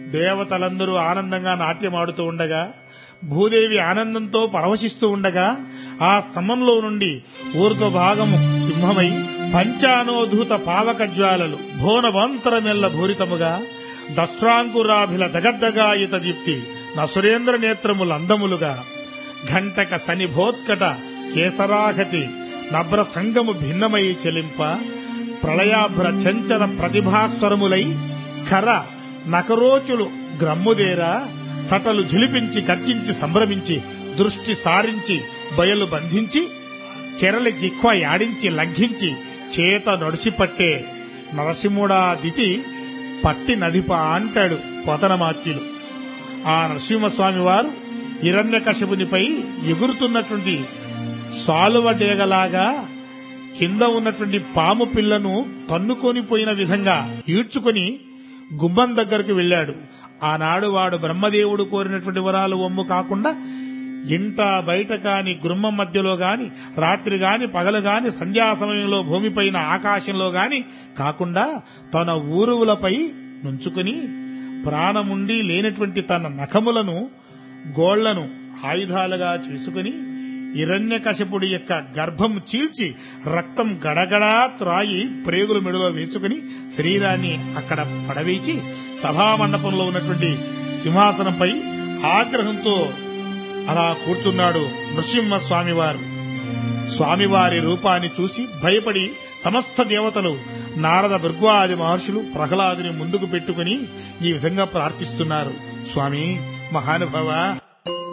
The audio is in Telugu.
దేవతలందరూ ఆనందంగా నాట్యమాడుతూ ఉండగా భూదేవి ఆనందంతో పరవశిస్తూ ఉండగా ఆ స్తంభంలో నుండి ఊర్ధ్వ భాగము సింహమై పంచానోధూత పావక జ్వాలలు భోనవంతరమెల్ల భూరితముగా దష్ట్రాంకురాభిల దగద్దగాయుత దీప్తి నసురేంద్ర నేత్రములు అందములుగా ఘంటక సనిభోత్కట కేసరాగతి నభ్ర సంగము భిన్నమై చెలింప ప్రళయాభ్ర చంచల ప్రతిభాస్వరములై ఖర నకరోచులు గ్రమ్ముదేరా సటలు ఝిలిపించి గర్జించి సంభ్రమించి దృష్టి సారించి బయలు బంధించి కెరలి జిక్వ యాడించి లంఘించి చేత నడిసిపట్టే నరసింహుడా దితి పట్టి నదిప అంటాడు పోతనమాత్యులు ఆ నరసింహస్వామి వారు హిరణ్యకశపునిపై ఎగురుతున్నటువంటి సాలువ డేగలాగా కింద ఉన్నటువంటి పాము పిల్లను తన్నుకొని పోయిన విధంగా ఈడ్చుకొని గుమ్మం దగ్గరకు వెళ్ళాడు ఆనాడు వాడు బ్రహ్మదేవుడు కోరినటువంటి వరాలు ఒమ్ము కాకుండా ఇంట బయట కాని గుమ్మం మధ్యలో గాని రాత్రి గాని పగలు గాని సంధ్యా సమయంలో భూమిపైన ఆకాశంలో గాని కాకుండా తన ఊరువులపై నుంచుకుని ప్రాణముండి లేనటువంటి తన నఖములను గోళ్లను ఆయుధాలుగా చేసుకుని హిరణ్యకశపుడి యొక్క గర్భం చీల్చి రక్తం గడగడా త్రాయి ప్రేగుల మెడలో వేసుకుని శరీరాన్ని అక్కడ పడవేచి సభామండపంలో ఉన్నటువంటి సింహాసనంపై ఆగ్రహంతో అలా కూర్చున్నాడు నృసింహ స్వామివారు స్వామివారి రూపాన్ని చూసి భయపడి సమస్త దేవతలు నారద భృగ్వాది మహర్షులు ప్రహ్లాదుని ముందుకు పెట్టుకుని ఈ విధంగా ప్రార్థిస్తున్నారు స్వామి మహానుభావ